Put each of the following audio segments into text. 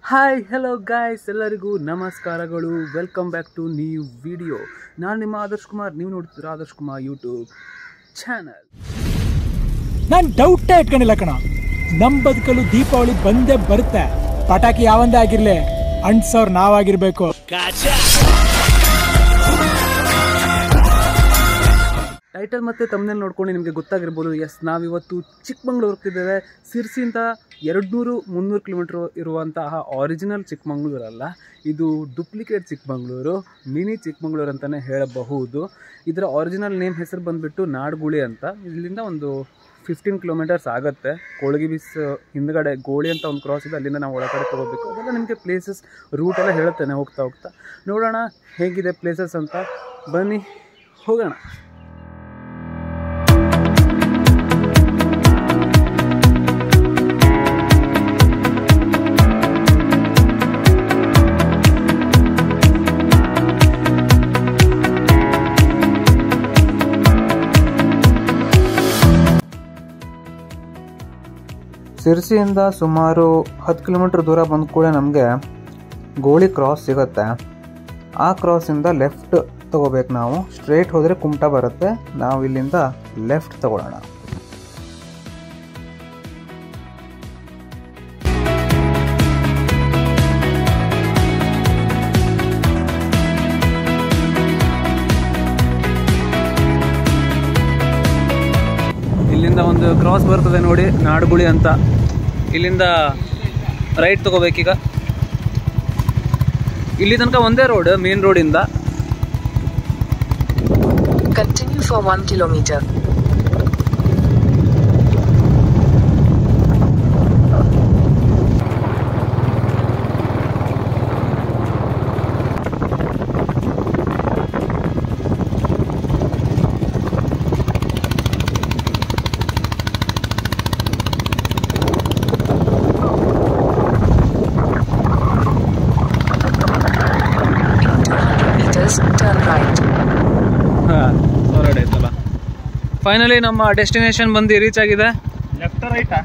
Hi hello guys ಎಲ್ಲರಿಗೂ ನಮಸ್ಕಾರಗಳು welcome back to new video ನಾನು ನಿಮ್ಮ ಆದರ್ಶ್ ಕುಮಾರ್ ನೀವು ನೋಡ್ತೀರಾ ಆದರ್ಶ್ ಕುಮಾರ್ ಯೂಟ್ಯೂಬ್ ಚಾನಲ್ ನಾನು ಡೌಟೇ ಇಟ್ಕೊಂಡಿಲ್ಲ ಕಣ ನಮ್ಮ ಬದುಕಲು ದೀಪಾವಳಿ ಬಂದೇ ಬರುತ್ತೆ ಪಟಾಕಿ ಯಾವಂದೇ ಆಗಿರ್ಲಿ ಅಂಟ್ಸೋರ್ ನಾವಾಗಿರ್ಬೇಕು ಟೈಟಲ್ ಮತ್ತು ತಮ್ಮನೇಲಿ ನೋಡ್ಕೊಂಡು ನಿಮಗೆ ಗೊತ್ತಾಗಿರ್ಬೋದು ಎಸ್ ನಾವಿವತ್ತು ಚಿಕ್ಕಮಂಗ್ಳೂರು ಹೋಗ್ತಿದ್ದೇವೆ ಸಿರ್ಸಿಯಿಂದ ಎರಡು ನೂರು ಮುನ್ನೂರು ಕಿಲೋಮೀಟ್ರ್ ಇರುವಂತಹ ಆರಿಜಿನಲ್ ಚಿಕ್ಕಮಂಗ್ಳೂರಲ್ಲ ಇದು ಡೂಪ್ಲಿಕೇಟ್ ಚಿಕ್ಕಮಂಗ್ಳೂರು ಮಿನಿ ಚಿಕ್ಕಮಂಗ್ಳೂರು ಅಂತಲೇ ಹೇಳಬಹುದು ಇದರ ಒರಿಜಿನಲ್ ನೇಮ್ ಹೆಸರು ಬಂದುಬಿಟ್ಟು ನಾಡ್ಗುಳಿ ಅಂತ ಇಲ್ಲಿಂದ ಒಂದು ಫಿಫ್ಟೀನ್ ಕಿಲೋಮೀಟರ್ಸ್ ಆಗುತ್ತೆ ಕೋಳಗಿ ಬೀಸ್ ಹಿಂದ್ಗಡೆ ಗೋಳಿ ಅಂತ ಒಂದು ಕ್ರಾಸ್ ಇದೆ ಅಲ್ಲಿಂದ ನಾವು ಒಳಗಡೆ ತೊಗೋಬೇಕು ಅದೆಲ್ಲ ನಿಮಗೆ ಪ್ಲೇಸಸ್ ರೂಟ್ ಎಲ್ಲ ಹೇಳುತ್ತೇನೆ ಹೋಗ್ತಾ ಹೋಗ್ತಾ ನೋಡೋಣ ಹೇಗಿದೆ ಪ್ಲೇಸಸ್ ಅಂತ ಬನ್ನಿ ಹೋಗೋಣ ಸಿರ್ಸಿಯಿಂದ ಸುಮಾರು ಹತ್ತು ಕಿಲೋಮೀಟ್ರ್ ದೂರ ಬಂದ ಕೂಡ ನಮಗೆ ಗೋಳಿ ಕ್ರಾಸ್ ಸಿಗುತ್ತೆ ಆ ಕ್ರಾಸಿಂದ ಲೆಫ್ಟ್ ತಗೋಬೇಕು ನಾವು ಸ್ಟ್ರೇಟ್ ಹೋದರೆ ಕುಮಟಾ ಬರುತ್ತೆ ನಾವು ಇಲ್ಲಿಂದ ಲೆಫ್ಟ್ ತಗೊಳ್ಳೋಣ ಇಲ್ಲಿಂದ ಒಂದು ಕ್ರಾಸ್ ಬರ್ತದೆ ನೋಡಿ ನಾಡುಗುಳಿ ಅಂತ ಇಲ್ಲಿಂದ ರೈಟ್ ತಗೋಬೇಕೀಗ ಇಲ್ಲಿ ತನಕ ಒಂದೇ ರೋಡ್ ಮೇನ್ ರೋಡಿಂದ Continue for 1 kilometer. In 200 meters, turn right. ಹಾಂ ಹೊರಗಡೆ ಆಯ್ತಲ್ಲ ಫೈನಲಿ ನಮ್ಮ ಡೆಸ್ಟಿನೇಷನ್ ಬಂದು ರೀಚ್ ಆಗಿದೆ ಲೆಫ್ಟ್ ರೈಟಾ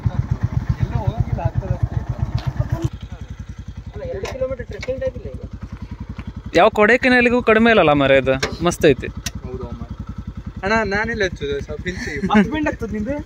ಯಾವ ಕೊಡೈಕೆನಾಲಿಗೂ ಕಡಿಮೆ ಇಲ್ಲಲ್ಲ ಮರ ಇದು ಮಸ್ತ್ ಐತಿ ಅಣ್ಣ ನಾನೆಲ್ಲ ಹಚ್ಚೋದು ಸ್ವಲ್ಪ ಆಗ್ತದೆ ನಿಂದು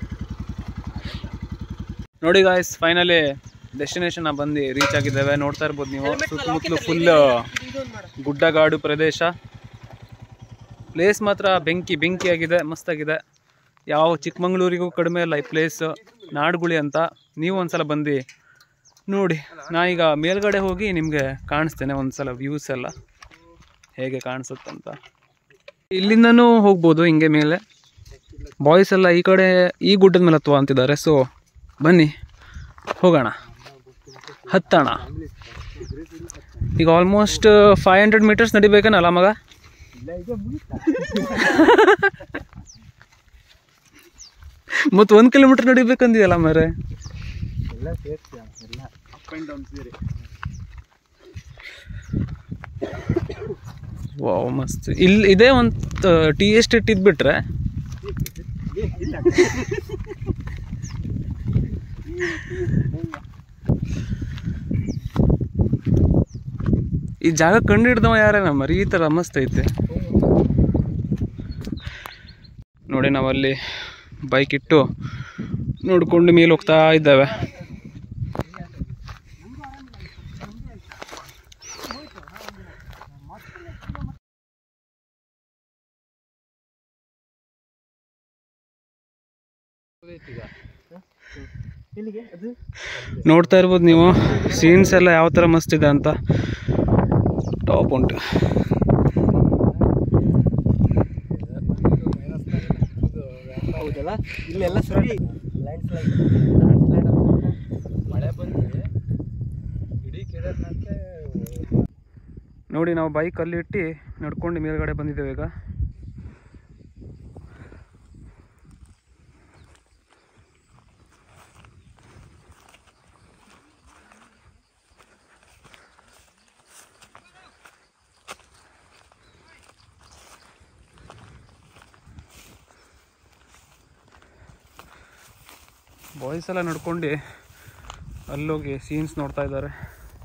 ನೋಡಿ ಗಾಯ್ಸ್ ಫೈನಲಿ ಡೆಸ್ಟಿನೇಷನ್ ಬಂದು ರೀಚ್ ಆಗಿದ್ದೇವೆ ನೋಡ್ತಾ ಇರ್ಬೋದು ನೀವು ಸುತ್ತಮುತ್ತಲು ಫುಲ್ ಗುಡ್ಡಗಾಡು ಪ್ರದೇಶ ಪ್ಲೇಸ್ ಮಾತ್ರ ಬೆಂಕಿ ಬೆಂಕಿ ಆಗಿದೆ ಮಸ್ತಾಗಿದೆ ಯಾವ ಚಿಕ್ಕಮಂಗ್ಳೂರಿಗೂ ಕಡಿಮೆ ಇಲ್ಲ ಈ ಪ್ಲೇಸ್ ನಾಡುಗುಳಿ ಅಂತ ನೀವು ಒಂದ್ಸಲ ಬಂದು ನೋಡಿ ನಾನೀಗ ಮೇಲ್ಗಡೆ ಹೋಗಿ ನಿಮಗೆ ಕಾಣಿಸ್ತೇನೆ ಒಂದ್ಸಲ ವ್ಯೂಸ್ ಎಲ್ಲ ಹೇಗೆ ಕಾಣಿಸುತ್ತಂತ ಇಲ್ಲಿಂದನೂ ಹೋಗ್ಬೋದು ಹಿಂಗೆ ಮೇಲೆ ಬಾಯ್ಸ್ ಎಲ್ಲ ಈ ಕಡೆ ಈ ಗುಡ್ಡದ ಮೇಲೆ ಹತ್ತುವ ಅಂತಿದ್ದಾರೆ ಸೊ ಬನ್ನಿ ಹೋಗೋಣ ಹತ್ತೋಣ ಈಗ ಆಲ್ಮೋಸ್ಟ್ ಫೈವ್ ಹಂಡ್ರೆಡ್ ಮೀಟರ್ಸ್ ನಡಿಬೇಕೇನಲ್ಲ ಮಗ ಮತ್ತು ಒಂದು ಕಿಲೋಮೀಟರ್ ನಡಿಬೇಕಂದಿಯಲ್ಲ ಮರೆ ವಾವ್ ಮಸ್ತ್ ಇಲ್ಲಿ ಇದೇ ಒಂದು ಟಿ ಎಸ್ಟೇಟ್ ಇದ್ಬಿಟ್ರೆ ಈ ಜಾಗ ಕಂಡು ಹಿಡ್ದವ ಯಾರೇನ ಮರಿ ಈ ಥರ ಮಸ್ತ್ ಐತೆ ನೋಡಿ ನಾವಲ್ಲಿ ಬೈಕ್ ಇಟ್ಟು ನೋಡ್ಕೊಂಡು ಮೇಲೆ ಹೋಗ್ತಾ ಇದ್ದಾವೆ ನೋಡ್ತಾ ಇರ್ಬೋದು ನೀವು ಸೀನ್ಸ್ ಎಲ್ಲ ಯಾವ ಥರ ಮಸ್ತ್ ಇದೆ ಅಂತ ಟಾಪ್ ಉಂಟು ಹೌದಲ್ಲ ಇಲ್ಲೆಲ್ಲ ಸರಿ ಮಳೆ ಬಂದ್ರೆ ಇಡೀ ಕೇದಾರ್ನಾಥ್ ನೋಡಿ ನಾವು ಬೈಕ್ ಅಲ್ಲಿ ಇಟ್ಟು ನಡ್ಕೊಂಡು ಮೇಲ್ಗಡೆ ಬಂದಿದ್ದೇವೆ ಈಗ ಬಾಯ್ಸ್ ಎಲ್ಲ ನಡ್ಕೊಂಡು ಅಲ್ಲೋಗಿ ಸೀನ್ಸ್ ನೋಡ್ತಾ ಇದ್ದಾರೆ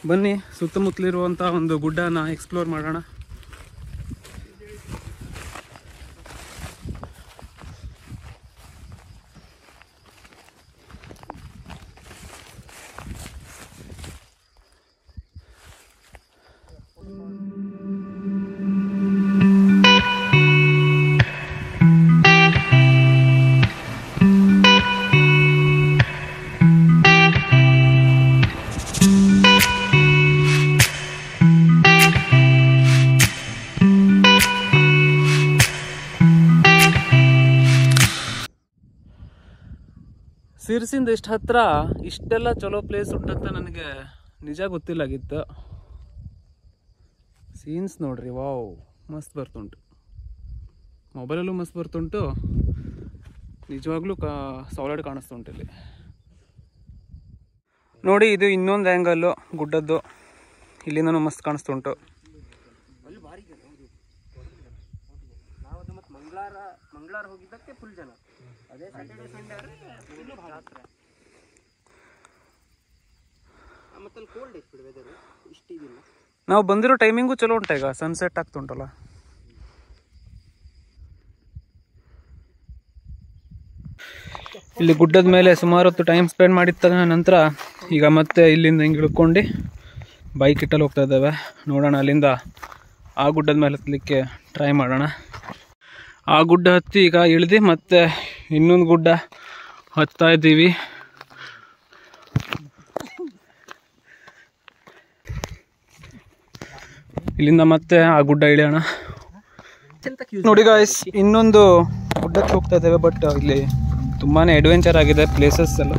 ಬನ್ನಿ ಸುತ್ತಮುತ್ತಲಿರುವಂಥ ಒಂದು ಗುಡ್ಡನ ಎಕ್ಸ್ಪ್ಲೋರ್ ಮಾಡೋಣ ಸಿರ್ಸಿಂದ ಇಷ್ಟು ಹತ್ರ ಇಷ್ಟೆಲ್ಲ ಚಲೋ ಪ್ಲೇಸ್ ಉಂಟಂತ ನನಗೆ ನಿಜ ಗೊತ್ತಿಲ್ಲಾಗಿತ್ತು ಸೀನ್ಸ್ ನೋಡ್ರಿ ವಾವ್ ಮಸ್ತ್ ಬರ್ತುಂಟು ಮೊಬೈಲಲ್ಲೂ ಮಸ್ತ್ ಬರ್ತುಂಟು ನಿಜವಾಗ್ಲೂ ಕಾ ಸಾಲಿಡ್ ಕಾಣಿಸ್ತುಂಟು ಇಲ್ಲಿ ನೋಡಿ ಇದು ಇನ್ನೊಂದು ಆ್ಯಂಗಲ್ಲು ಗುಡ್ಡದ್ದು ಇಲ್ಲಿಂದನೂ ಮಸ್ತ್ ಕಾಣಿಸ್ತುಂಟು ನಾವು ಮತ್ತೆ ಮಂಗಳವಾರ ಮಂಗಳವಾರ ಹೋಗಿದ್ದಕ್ಕೆ ಫುಲ್ ಜನ ಅದೇ ಸ್ಯಾಟರ್ಡೆ ಸಂಡೇ ಆದರೆ ಜಾತ್ರೆ ಮತ್ತೆ ಅಲ್ಲಿ ಕೋಲ್ಡ್ ಐತೆ ಬಿಡು ವೆದರ್ ಇಷ್ಟು ಇದಿಲ್ಲ ನಾವು ಬಂದಿರೋ ಟೈಮಿಂಗು ಚಲೋ ಉಂಟ ಈಗ ಸನ್ಸೆಟ್ ಆಗ್ತುಂಟಲ್ಲ ಇಲ್ಲಿ ಗುಡ್ಡದ ಮೇಲೆ ಸುಮಾರು ಹೊತ್ತು ಟೈಮ್ ಸ್ಪೆಂಡ್ ಮಾಡಿದ ನಂತರ ಈಗ ಮತ್ತೆ ಇಲ್ಲಿಂದ ಹಿಂಗೆ ಇಳ್ಕೊಂಡು ಬೈಕ್ ಇಟ್ಟಲ್ಲಿ ಹೋಗ್ತಾ ಇದ್ದಾವೆ ನೋಡೋಣ ಅಲ್ಲಿಂದ ಆ ಗುಡ್ಡದ ಮೇಲೆ ಹತ್ತಲಿಕ್ಕೆ ಟ್ರೈ ಮಾಡೋಣ ಆ ಗುಡ್ಡ ಹತ್ತಿ ಈಗ ಇಳಿದು ಮತ್ತೆ ಇನ್ನೊಂದು ಗುಡ್ಡ ಹತ್ತಾ ಇದ್ದೀವಿ ಇಲ್ಲಿಂದ ಮತ್ತೆ ಆ ಗುಡ್ಡ ಇಳಿಯೋಣ ನೋಡಿ ಗಾಯ್ಸ್ ಇನ್ನೊಂದು ಗುಡ್ಡಕ್ಕೆ ಹೋಗ್ತಾ ಇದ್ದೇವೆ ಬಟ್ ಇಲ್ಲಿ ತುಂಬಾನೇ ಅಡ್ವೆಂಚರ್ ಆಗಿದೆ ಪ್ಲೇಸಸ್ ಎಲ್ಲ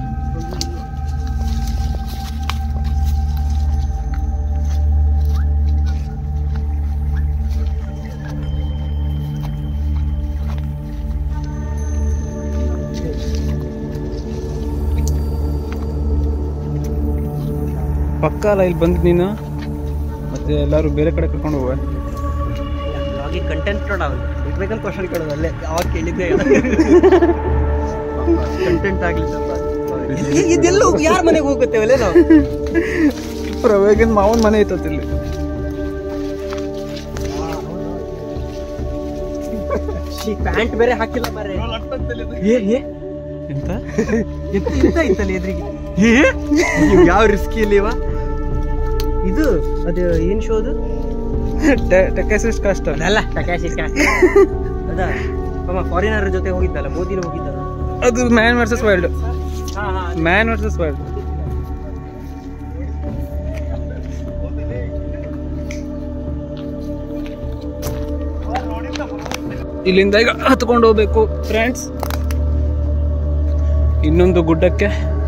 ಪಕ್ಕ ಅಲ್ಲ ಇಲ್ಲಿ ಬಂದ್ ನೀನು ಮತ್ತೆ ಎಲ್ಲರೂ ಬೇರೆ ಕಡೆ ಕರ್ಕೊಂಡು ಹೋಗುವ ಬ್ಲಾಗಿಗೆ ಕಂಟೆಂಟ್ ನೋಡವಲ್ಲ ಬೇಕಂತ ಕ್ವಶನ್ ಕೇಳೋದು ಅಲ್ಲೇ ಯಾವಾಗ ಕೇಳಿದ್ದೆ ಕಂಟೆಂಟ್ ಆಗಲಿ ಇದೆಲ್ಲ ಯಾರ ಮನೆಗೆ ಹೋಗುತ್ತೇವಲ್ಲ ನಾವು ಪ್ರವೇಗಿನ ಮಾವನ ಮನೆ ಐತತ್ ಇಲ್ಲಿ ಪ್ಯಾಂಟ್ ಬೇರೆ ಹಾಕಿಲ್ಲ ಮಾರೆ ಏ ಏ ಎಂತ ಎಂತ ಇಂತ ಇತ್ತಲ್ಲ ಎದುರಿಗೆ ಯಾವ ರಿಸ್ಕಿ ಇಲ್ಲಿವ ಇದು ಅದು ಏನ್ ಶೋ ಅದು ಟೆಕೆಸಿಸ್ ಕಷ್ಟ ಅಲ್ಲ ಟಕಾಶಿ ಅದ ಅಮ್ಮ ಫಾರಿನರ್ ಜೊತೆ ಹೋಗಿದ್ದಲ್ಲ ಮೋದಿನ ಹೋಗಿದ್ದಲ್ಲ ಅದು ಮ್ಯಾನ್ ವರ್ಸಸ್ ವೈಲ್ಡ್ ಹಾ ಹಾ ಮ್ಯಾನ್ ವರ್ಸಸ್ ವೈಲ್ಡ್ ಇಲ್ಲಿಂದ ಈಗ ಹತ್ಕೊಂಡು ಹೋಗ್ಬೇಕು ಫ್ರೆಂಡ್ಸ್ ಇನ್ನೊಂದು ಗುಡ್ಡಕ್ಕೆ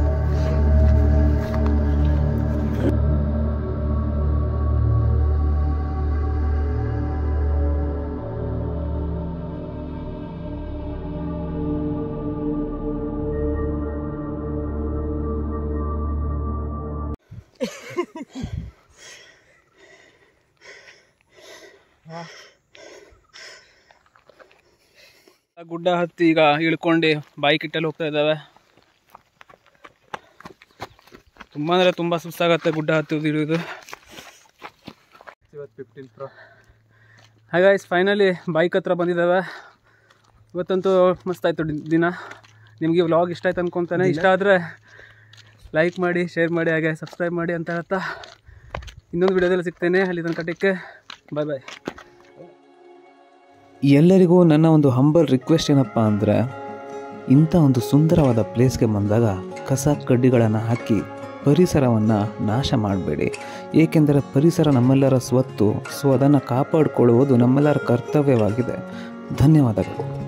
ಆ ಗುಡ್ಡ ಹತ್ತಿ ಈಗ ಇಳ್ಕೊಂಡು ಬೈಕ್ ಇಟ್ಟಲ್ಲಿ ಹೋಗ್ತಾ ಇದ್ದಾವೆ ತುಂಬ ಅಂದರೆ ತುಂಬ ಸುಸ್ತಾಗತ್ತೆ ಗುಡ್ಡ ಹತ್ತೋದು ಇಳಿಯೋದು ಹಾಗಾಗಿ ಫೈನಲಿ ಬೈಕ್ ಹತ್ರ ಬಂದಿದ್ದಾವೆ ಇವತ್ತಂತೂ ಮಸ್ತ್ ಆಯಿತು ದಿನ ನಿಮಗೆ ವ್ಲಾಗ್ ಇಷ್ಟ ಆಯ್ತು ಅನ್ಕೊತಾನೆ ಇಷ್ಟ ಆದರೆ ಲೈಕ್ ಮಾಡಿ ಶೇರ್ ಮಾಡಿ ಹಾಗೆ ಸಬ್ಸ್ಕ್ರೈಬ್ ಮಾಡಿ ಅಂತ ಹೇಳ್ತಾ ಇನ್ನೊಂದು ವಿಡಿಯೋದಲ್ಲಿ ಸಿಗ್ತೇನೆ ಅಲ್ಲಿ ತನಕ ಟೇಕ್ ಬಾಯ್ ಬಾಯ್ ಎಲ್ಲರಿಗೂ ನನ್ನ ಒಂದು ಹಂಬಲ್ ರಿಕ್ವೆಸ್ಟ್ ಏನಪ್ಪ ಅಂದರೆ ಇಂಥ ಒಂದು ಸುಂದರವಾದ ಪ್ಲೇಸ್ಗೆ ಬಂದಾಗ ಕಸ ಕಡ್ಡಿಗಳನ್ನು ಹಾಕಿ ಪರಿಸರವನ್ನು ನಾಶ ಮಾಡಬೇಡಿ ಏಕೆಂದರೆ ಪರಿಸರ ನಮ್ಮೆಲ್ಲರ ಸ್ವತ್ತು ಸೊ ಅದನ್ನು ಕಾಪಾಡಿಕೊಳ್ಳುವುದು ನಮ್ಮೆಲ್ಲರ ಕರ್ತವ್ಯವಾಗಿದೆ ಧನ್ಯವಾದಗಳು